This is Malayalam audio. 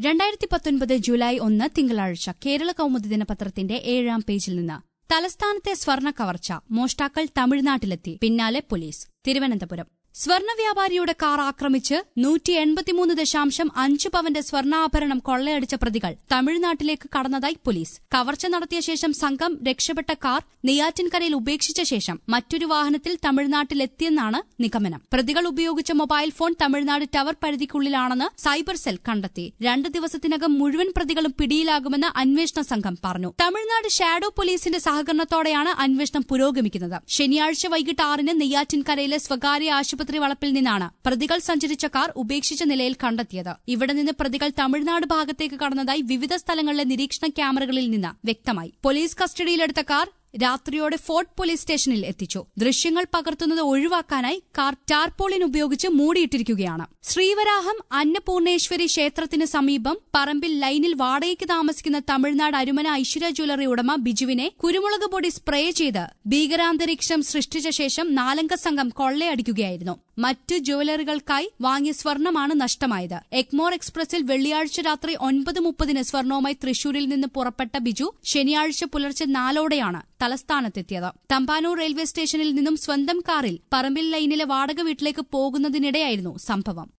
രണ്ടായിരത്തി പത്തൊൻപത് ജൂലൈ ഒന്ന് തിങ്കളാഴ്ച കേരള കൌമുദി ദിനപത്രത്തിന്റെ ഏഴാം പേജിൽ നിന്ന് തലസ്ഥാനത്തെ സ്വർണ്ണ കവർച്ച മോഷ്ടാക്കൾ തമിഴ്നാട്ടിലെത്തി പിന്നാലെ പോലീസ് തിരുവനന്തപുരം സ്വർണ്ണ വ്യാപാരിയുടെ കാർ ആക്രമിച്ച് നൂറ്റി എൺപത്തിമൂന്ന് ദശാംശം അഞ്ച് പവന്റെ സ്വർണ്ണാഭരണം കൊള്ളയടിച്ച പ്രതികൾ തമിഴ്നാട്ടിലേക്ക് കടന്നതായി പോലീസ് കവർച്ച നടത്തിയ ശേഷം സംഘം രക്ഷപ്പെട്ട കാർ നെയ്യാറ്റിൻകരയിൽ ഉപേക്ഷിച്ച ശേഷം മറ്റൊരു വാഹനത്തിൽ തമിഴ്നാട്ടിലെത്തിയെന്നാണ് നിഗമനം പ്രതികൾ ഉപയോഗിച്ച മൊബൈൽ ഫോൺ തമിഴ്നാട് ടവർ പരിധിക്കുള്ളിലാണെന്ന് സൈബർ സെൽ കണ്ടെത്തി രണ്ട് ദിവസത്തിനകം മുഴുവൻ പ്രതികളും പിടിയിലാകുമെന്ന് അന്വേഷണ സംഘം പറഞ്ഞു തമിഴ്നാട് ഷാഡോ പോലീസിന്റെ സഹകരണത്തോടെയാണ് അന്വേഷണം പുരോഗമിക്കുന്നത് ശനിയാഴ്ച വൈകിട്ട് ആറിന് നെയ്യാറ്റിൻകരയിലെ സ്വകാര്യ ആശുപത്രി വളപ്പിൽ നിന്നാണ് പ്രതികൾ സഞ്ചരിച്ച കാർ ഉപേക്ഷിച്ച നിലയിൽ കണ്ടെത്തിയത് ഇവിടെ നിന്ന് പ്രതികൾ തമിഴ്നാട് ഭാഗത്തേക്ക് കടന്നതായി വിവിധ സ്ഥലങ്ങളിലെ നിരീക്ഷണ ക്യാമറകളിൽ നിന്ന് വ്യക്തമായി പോലീസ് കസ്റ്റഡിയിലെടുത്ത കാർ രാത്രിയോടെ ഫോർട്ട് പോലീസ് സ്റ്റേഷനിൽ എത്തിച്ചു ദൃശ്യങ്ങൾ പകർത്തുന്നത് ഒഴിവാക്കാനായി കാർ ടാർപോളിൻ ഉപയോഗിച്ച് മൂടിയിട്ടിരിക്കുകയാണ് ശ്രീവരാഹം അന്നപൂർണേശ്വരി ക്ഷേത്രത്തിന് സമീപം പറമ്പിൽ ലൈനിൽ വാടകയ്ക്ക് താമസിക്കുന്ന തമിഴ്നാട് അരുമന ഐശ്വര്യ ജ്വല്ലറി ഉടമ ബിജുവിനെ കുരുമുളക് പൊടി സ്പ്രേ ചെയ്ത് ഭീകരാന്തരീക്ഷം സൃഷ്ടിച്ച ശേഷം നാലംഗ സംഘം കൊള്ളയടിക്കുകയായിരുന്നു മറ്റ് ജ്വല്ലറികൾക്കായി വാങ്ങിയ സ്വർണമാണ് നഷ്ടമായത് എഗ്മോർ എക്സ്പ്രസിൽ വെള്ളിയാഴ്ച രാത്രി ഒൻപത് മുപ്പതിന് സ്വർണവുമായി തൃശൂരിൽ നിന്ന് പുറപ്പെട്ട ബിജു ശനിയാഴ്ച പുലർച്ചെ നാലോടെയാണ് തലസ്ഥാനത്തെത്തിയത് തമ്പാനൂർ റെയിൽവേ സ്റ്റേഷനിൽ നിന്നും സ്വന്തം കാറിൽ പറമ്പിൽ ലൈനിലെ വാടക വീട്ടിലേക്ക് പോകുന്നതിനിടെയായിരുന്നു സംഭവം